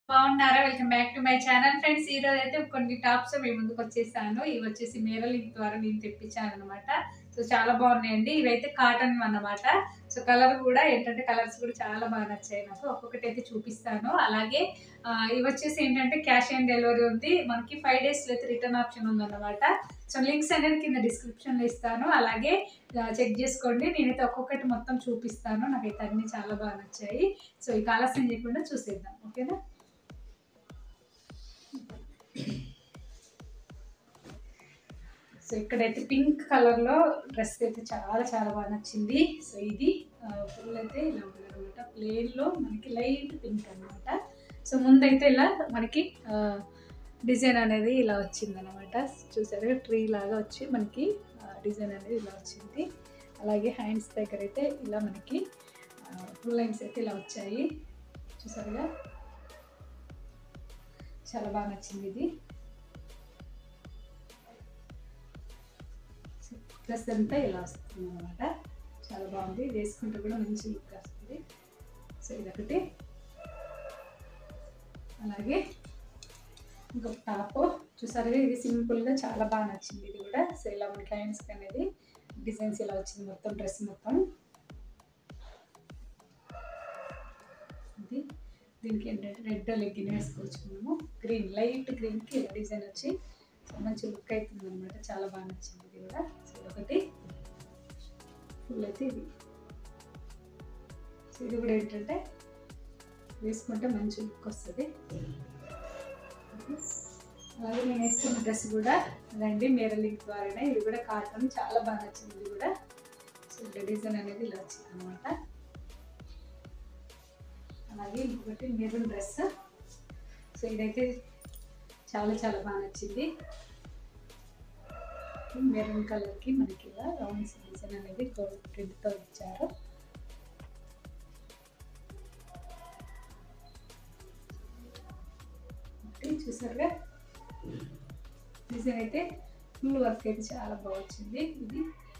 బాగున్నారా welcome back to my channel friends ఈ రోజు అయితే కొన్ని టాప్స్ మీ ముందుకు వచ్చేసాను ఇవి వచ్చేసి మేర లింక్ ద్వారా నేను తెప్పించాను అనమాట సో చాలా బాగున్నాయండి ఇవైతే కాటన్ అన్నమాట సో కలర్ కూడా ఏంటంటే కలర్స్ కూడా చాలా బాగా నచ్చాయి నాకు ఒక్కొక్కటి అయితే చూపిస్తాను అలాగే ఆ, ఇవి వచ్చేసి ఏంటంటే క్యాష్ ఆన్ డెలివరీ ఉంది మనకి ఫైవ్ డేస్ అయితే రిటర్న్ ఆప్షన్ ఉందన్నమాట సో లింక్స్ అనేది కింద డిస్క్రిప్షన్ లో ఇస్తాను అలాగే చెక్ చేసుకోండి నేనైతే ఒక్కొక్కటి మొత్తం చూపిస్తాను నాకైతే అన్ని చాలా బాగా నచ్చాయి సో ఈ ఆలస్యం చేయకుండా చూసేద్దాం ఓకేనా సో ఇక్కడైతే పింక్ కలర్ లో డ్రెస్ అయితే చాలా చాలా బాగా నచ్చింది సో ఇది ఫుల్ అయితే ఇలా ఉంది అనమాట ప్లేన్ లో మనకి లైట్ పింక్ అన్నమాట సో ముందైతే ఇలా మనకి డిజైన్ అనేది ఇలా వచ్చింది అనమాట చూసారు ట్రీ లాగా వచ్చి మనకి డిజైన్ అనేది ఇలా వచ్చింది అలాగే హ్యాండ్స్ దగ్గర అయితే ఇలా మనకి ఫుల్ లైన్స్ అయితే ఇలా వచ్చాయి చూసారుగా చాలా బాగా నచ్చింది ఇది డ్రెస్ అంతా ఇలా వస్తుంది అనమాట చాలా బాగుంది వేసుకుంటే కూడా మంచి లుక్ వస్తుంది సో ఇదొకటి అలాగే ఇంకొక టాప్ చూసారుగా ఇది సింపుల్గా చాలా బాగా నచ్చింది ఇది కూడా సో ఇలా మనకి హ్యాండ్స్ అనేది డిజైన్స్ ఇలా వచ్చింది మొత్తం డ్రెస్ మొత్తం ఇది దీనికి ఏంటంటే రెడ్ లెగ్గిన్ వేసుకోవచ్చు మనము గ్రీన్ లైట్ గ్రీన్కి డిజైన్ వచ్చి సో మంచి లుక్ అవుతుంది అనమాట చాలా బాగా నచ్చింది ఇది కూడా సో ఒకటి ఫుల్ అయితే ఇది సో ఇది కూడా ఏంటంటే వేసుకుంటే మంచి లుక్ వస్తుంది అలాగే నేను వేసుకున్న డ్రెస్ కూడా అదండి మేర లింక్ ద్వారానే ఇది కూడా కాటన్ చాలా బాగా నచ్చింది ఇది కూడా సో ఇట్లా డిజైన్ అనేది ఇలా వచ్చింది అనమాట అలాగే ఇంకొకటి మెరూన్ డ్రెస్ సో ఇదైతే చాలా చాలా బాగా నచ్చింది మెరూన్ కలర్కి మనకి ఇలా రౌండ్ డిజైన్ అనేది గోల్డ్ ప్రింట్తో ఇచ్చారు ఒకటి చూసారుగా డిజైన్ అయితే ఫుల్ వర్క్ అయితే చాలా బాగా వచ్చింది ఇది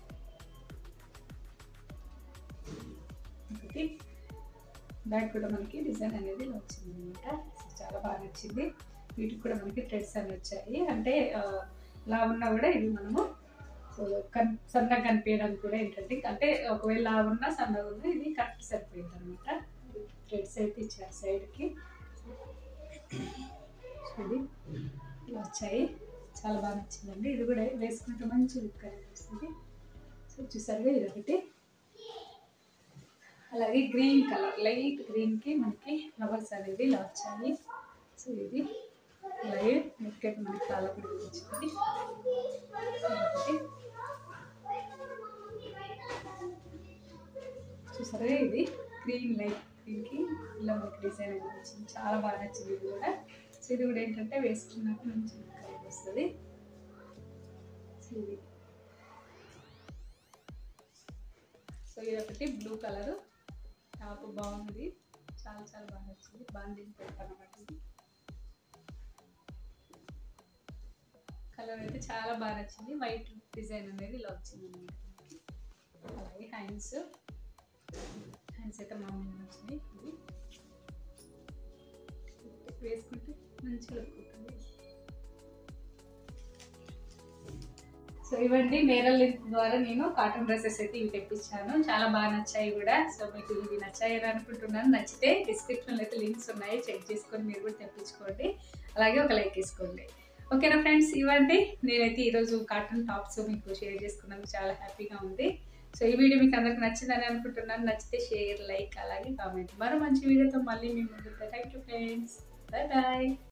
ఒకటి బ్యాక్ కూడా మనకి డిజైన్ అనేది ఇలా వచ్చింది అనమాట చాలా బాగా నచ్చింది వీటికి కూడా మనకి థ్రెడ్స్ అన్ని వచ్చాయి అంటే ఆ, లా ఉన్నా కూడా ఇవి మనము సో కన్ సన్నగా కనిపించడానికి కూడా ఏంటంటే అంటే ఒకవేళ లా ఉన్నా సన్నగా ఉన్నా ఇది కరెక్ట్ సరిపోయింది అనమాట థ్రెడ్స్ అయితే ఇచ్చారు సైడ్కి ఇది ఇలా వచ్చాయి చాలా బాగా నచ్చిందండి ఇది కూడా వేసుకుంటే మంచి లుక్ అనిపిస్తుంది సో చూసారుగా ఇది ఒకటి అలాగే గ్రీన్ కలర్ లైట్ గ్రీన్కి మనకి ఫ్లవర్స్ అనేది ఇలా వచ్చాయి సో ఇది అలాగే నెక్కెట్ మనకి చాలా కూడా వచ్చింది ఒకటి చూసారా ఇది గ్రీన్ లైట్ గ్రీన్కి ఇలా మనకి డిజైన్ అనేది వచ్చింది చాలా బాగా నచ్చింది ఇది కూడా సో ఇది కూడా ఏంటంటే వేసుకున్నాక మంచి లుక్ అనేది వస్తుంది సో ఇది సో ఇది ఒకటి బ్లూ కలర్ టాప్ బాగుంది చాలా చాలా బాగా నచ్చింది బాండింగ్ పెడతాను అన్నమాట ఇది కలర్ అయితే చాలా బాగా నచ్చింది వైట్ డిజైన్ అనేది ఇలా వచ్చింది అన్నమాట మనకి. అలాగే హ్యాండ్స్ హ్యాండ్స్ అయితే మామూలుగా వచ్చినాయి ఇది వేసుకుంటే మంచి లుక్ ఉంటుంది సో ఇవండి మేరల్ లింక్ ద్వారా నేను కాటన్ డ్రెస్సెస్ అయితే ఇవి తెప్పించాను చాలా బాగా నచ్చాయి కూడా సో మీకు ఇవి నచ్చాయి అని అనుకుంటున్నాను నచ్చితే డిస్క్రిప్షన్లో అయితే లింక్స్ ఉన్నాయి చెక్ చేసుకొని మీరు కూడా తెప్పించుకోండి అలాగే ఒక లైక్ వేసుకోండి ఓకేనా ఫ్రెండ్స్ ఇవ్వండి నేనైతే ఈరోజు కాటన్ టాప్స్ మీకు షేర్ చేసుకున్నందుకు చాలా హ్యాపీగా ఉంది సో ఈ వీడియో మీకు అందరికి నచ్చిందని అనుకుంటున్నాను నచ్చితే షేర్ లైక్ అలాగే కామెంట్ మరో మంచి వీడియోతో మళ్ళీ మీ ముందు thank you friends bye bye